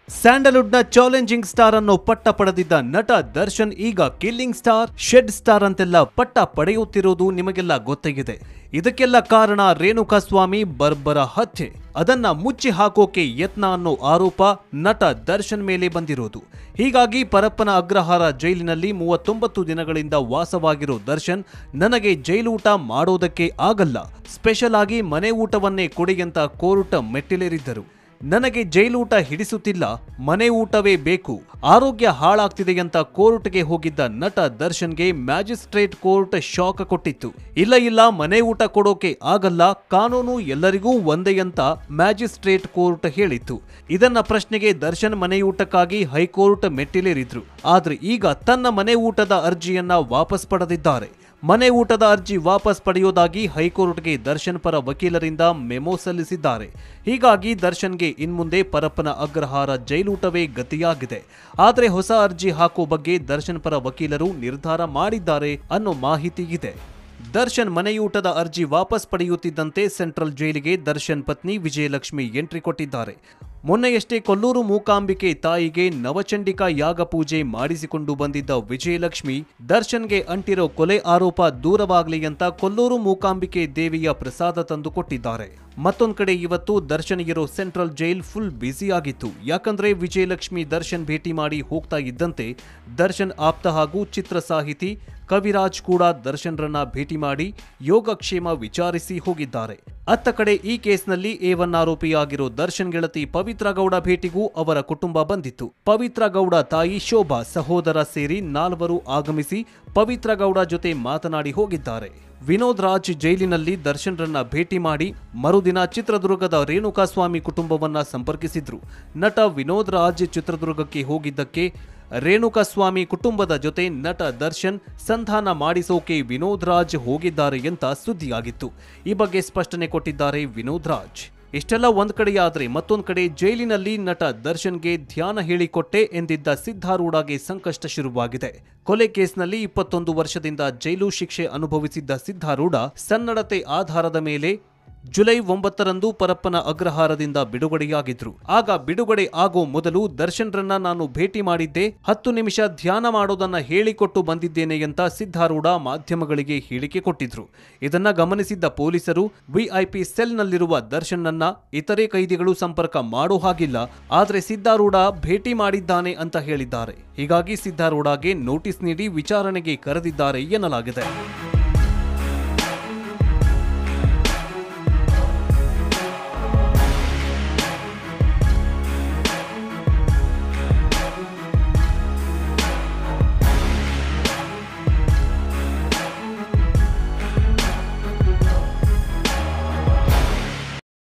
ಸ್ಯಾಂಡಲ್ವುಡ್ನ challenging star ಅನ್ನೋ ಪಟ್ಟ ಪಡೆದಿದ್ದ ನಟ ದರ್ಶನ್ ಈಗ ಕಿಲ್ಲಿಂಗ್ ಸ್ಟಾರ್ ಶೆಡ್ ಸ್ಟಾರ್ ಅಂತೆಲ್ಲ ಪಟ್ಟ ಪಡೆಯುತ್ತಿರುವುದು ನಿಮಗೆಲ್ಲ ಗೊತ್ತಾಗಿದೆ ಇದಕ್ಕೆಲ್ಲ ಕಾರಣ ರೇಣುಕಾ ಸ್ವಾಮಿ ಬರ್ಬರ ಹತ್ಯೆ ಅದನ್ನ ಮುಚ್ಚಿ ಹಾಕೋಕೆ ಯತ್ನ ಅನ್ನೋ ಆರೋಪ ನಟ ದರ್ಶನ್ ಮೇಲೆ ಬಂದಿರೋದು ಹೀಗಾಗಿ ಪರಪ್ಪನ ಅಗ್ರಹಾರ ಜೈಲಿನಲ್ಲಿ ಮೂವತ್ತೊಂಬತ್ತು ದಿನಗಳಿಂದ ವಾಸವಾಗಿರೋ ದರ್ಶನ್ ನನಗೆ ಜೈಲೂಟ ಮಾಡೋದಕ್ಕೆ ಆಗಲ್ಲ ಸ್ಪೆಷಲ್ ಆಗಿ ಮನೆ ಊಟವನ್ನೇ ಕೊಡಿ ಅಂತ ಕೋರ್ಟ್ ಮೆಟ್ಟಿಲೇರಿದ್ದರು ನನಗೆ ಜೈಲೂಟ ಹಿಡಿಸುತ್ತಿಲ್ಲ ಮನೆ ಊಟವೇ ಬೇಕು ಆರೋಗ್ಯ ಹಾಳಾಗ್ತಿದೆ ಅಂತ ಕೋರ್ಟ್ಗೆ ಹೋಗಿದ್ದ ನಟ ದರ್ಶನ್ಗೆ ಮ್ಯಾಜಿಸ್ಟ್ರೇಟ್ ಕೋರ್ಟ್ ಶಾಕ್ ಕೊಟ್ಟಿತ್ತು ಇಲ್ಲ ಇಲ್ಲ ಮನೆ ಊಟ ಕೊಡೋಕೆ ಆಗಲ್ಲ ಕಾನೂನು ಎಲ್ಲರಿಗೂ ಒಂದೇ ಅಂತ ಮ್ಯಾಜಿಸ್ಟ್ರೇಟ್ ಕೋರ್ಟ್ ಹೇಳಿತ್ತು ಇದನ್ನ ಪ್ರಶ್ನೆಗೆ ದರ್ಶನ್ ಮನೆಯೂಟಕ್ಕಾಗಿ ಹೈಕೋರ್ಟ್ ಮೆಟ್ಟಿಲೇರಿದ್ರು ಆದ್ರೆ ಈಗ ತನ್ನ ಮನೆ ಊಟದ ಅರ್ಜಿಯನ್ನ ವಾಪಸ್ ಪಡೆದಿದ್ದಾರೆ ಮನೆ ಊಟದ ಅರ್ಜಿ ವಾಪಸ್ ಪಡೆಯೋದಾಗಿ ಹೈಕೋರ್ಟ್ಗೆ ದರ್ಶನ್ ಪರ ವಕೀಲರಿಂದ ಮೆಮೊ ಸಲ್ಲಿಸಿದ್ದಾರೆ ಹೀಗಾಗಿ ದರ್ಶನ್ಗೆ ಇನ್ಮುಂದೆ ಪರಪ್ಪನ ಅಗ್ರಹಾರ ಜೈಲೂಟವೇ ಗತಿಯಾಗಿದೆ ಆದರೆ ಹೊಸ ಅರ್ಜಿ ಹಾಕೋ ಬಗ್ಗೆ ದರ್ಶನ್ ಪರ ವಕೀಲರು ನಿರ್ಧಾರ ಮಾಡಿದ್ದಾರೆ ಅನ್ನೋ ಮಾಹಿತಿ ಇದೆ ದರ್ಶನ್ ಮನೆಯೂಟದ ಅರ್ಜಿ ವಾಪಸ್ ಪಡೆಯುತ್ತಿದ್ದಂತೆ ಸೆಂಟ್ರಲ್ ಜೈಲಿಗೆ ದರ್ಶನ್ ಪತ್ನಿ ವಿಜಯಲಕ್ಷ್ಮಿ ಎಂಟ್ರಿ ಕೊಟ್ಟಿದ್ದಾರೆ ಮೊನ್ನೆಯಷ್ಟೇ ಕೊಲ್ಲೂರು ಮೂಕಾಂಬಿಕೆ ತಾಯಿಗೆ ನವಚಂಡಿಕಾ ಯಾಗ ಪೂಜೆ ಮಾಡಿಸಿಕೊಂಡು ಬಂದಿದ್ದ ವಿಜಯಲಕ್ಷ್ಮಿ ದರ್ಶನ್ಗೆ ಅಂಟಿರೋ ಕೊಲೆ ಆರೋಪ ದೂರವಾಗಲಿ ಅಂತ ಕೊಲ್ಲೂರು ಮೂಕಾಂಬಿಕೆ ದೇವಿಯ ಪ್ರಸಾದ ತಂದು ಕೊಟ್ಟಿದ್ದಾರೆ ಮತ್ತೊಂದ್ ಕಡೆ ಇವತ್ತು ದರ್ಶನ್ ಇರೋ ಸೆಂಟ್ರಲ್ ಜೈಲ್ ಫುಲ್ ಬ್ಯುಸಿ ಆಗಿತ್ತು ಯಾಕಂದ್ರೆ ವಿಜಯಲಕ್ಷ್ಮಿ ದರ್ಶನ್ ಭೇಟಿ ಮಾಡಿ ಹೋಗ್ತಾ ಇದ್ದಂತೆ ದರ್ಶನ್ ಆಪ್ತ ಹಾಗೂ ಚಿತ್ರ ಸಾಹಿತಿ ಕವಿರಾಜ್ ಕೂಡ ದರ್ಶನ್ರನ್ನ ಭೇಟಿ ಮಾಡಿ ಯೋಗಕ್ಷೇಮ ವಿಚಾರಿಸಿ ಹೋಗಿದ್ದಾರೆ ಅತ್ತ ಕಡೆ ಈ ಕೇಸ್ನಲ್ಲಿ ಎ ಒನ್ ಆರೋಪಿಯಾಗಿರೋ ದರ್ಶನ್ ಗೆಳತಿ ಪವಿತ್ರ ಗೌಡ ಭೇಟಿಗೂ ಅವರ ಕುಟುಂಬ ಬಂದಿತ್ತು ಪವಿತ್ರ ಗೌಡ ತಾಯಿ ಶೋಭಾ ಸಹೋದರ ಸೇರಿ ನಾಲ್ವರು ಆಗಮಿಸಿ ಪವಿತ್ರ ಗೌಡ ಜೊತೆ ಮಾತನಾಡಿ ಹೋಗಿದ್ದಾರೆ ವಿನೋದ್ ರಾಜ್ ಜೈಲಿನಲ್ಲಿ ದರ್ಶನ್ರನ್ನ ಭೇಟಿ ಮಾಡಿ ಮರುದಿನ ಚಿತ್ರದುರ್ಗದ ರೇಣುಕಾಸ್ವಾಮಿ ಕುಟುಂಬವನ್ನ ಸಂಪರ್ಕಿಸಿದ್ರು ನಟ ವಿನೋದ್ ರಾಜ್ ಚಿತ್ರದುರ್ಗಕ್ಕೆ ಹೋಗಿದ್ದಕ್ಕೆ ರೇಣುಕಾಸ್ವಾಮಿ ಕುಟುಂಬದ ಜೊತೆ ನಟ ದರ್ಶನ್ ಸಂಧಾನ ಮಾಡಿಸೋಕೆ ವಿನೋದ್ ರಾಜ್ ಹೋಗಿದ್ದಾರೆ ಅಂತ ಸುದ್ದಿಯಾಗಿತ್ತು ಈ ಬಗ್ಗೆ ಸ್ಪಷ್ಟನೆ ಕೊಟ್ಟಿದ್ದಾರೆ ವಿನೋದ್ ರಾಜ್ ಇಷ್ಟೆಲ್ಲ ಒಂದ್ ಕಡೆಯಾದ್ರೆ ಮತ್ತೊಂದ್ ಕಡೆ ಜೈಲಿನಲ್ಲಿ ನಟ ದರ್ಶನ್ಗೆ ಧ್ಯಾನ ಹೇಳಿಕೊಟ್ಟೆ ಎಂದಿದ್ದ ಸಿದ್ಧಾರೂಢಗೆ ಸಂಕಷ್ಟ ಶುರುವಾಗಿದೆ ಕೊಲೆ ಕೇಸ್ನಲ್ಲಿ ಇಪ್ಪತ್ತೊಂದು ವರ್ಷದಿಂದ ಜೈಲು ಶಿಕ್ಷೆ ಅನುಭವಿಸಿದ್ದ ಸಿದ್ಧಾರೂಢ ಸನ್ನಡತೆ ಆಧಾರದ ಮೇಲೆ ಜುಲೈ ಒಂಬತ್ತರಂದು ಪರಪ್ಪನ ಅಗ್ರಹಾರದಿಂದ ಬಿಡುಗಡೆಯಾಗಿದ್ರು ಆಗ ಬಿಡುಗಡೆ ಆಗೋ ಮೊದಲು ದರ್ಶನ್ರನ್ನ ನಾನು ಭೇಟಿ ಮಾಡಿದ್ದೆ ಹತ್ತು ನಿಮಿಷ ಧ್ಯಾನ ಮಾಡೋದನ್ನ ಹೇಳಿಕೊಟ್ಟು ಬಂದಿದ್ದೇನೆ ಅಂತ ಸಿದ್ಧಾರೂಢ ಮಾಧ್ಯಮಗಳಿಗೆ ಹೇಳಿಕೆ ಕೊಟ್ಟಿದ್ರು ಇದನ್ನ ಗಮನಿಸಿದ್ದ ಪೊಲೀಸರು ವಿಐಪಿ ಸೆಲ್ನಲ್ಲಿರುವ ದರ್ಶನ್ನನ್ನ ಇತರೆ ಕೈದಿಗಳು ಸಂಪರ್ಕ ಮಾಡೋ ಹಾಗಿಲ್ಲ ಆದ್ರೆ ಸಿದ್ಧಾರೂಢ ಭೇಟಿ ಮಾಡಿದ್ದಾನೆ ಅಂತ ಹೇಳಿದ್ದಾರೆ ಹೀಗಾಗಿ ಸಿದ್ಧಾರೂಢಗೆ ನೋಟಿಸ್ ನೀಡಿ ವಿಚಾರಣೆಗೆ ಕರೆದಿದ್ದಾರೆ ಎನ್ನಲಾಗಿದೆ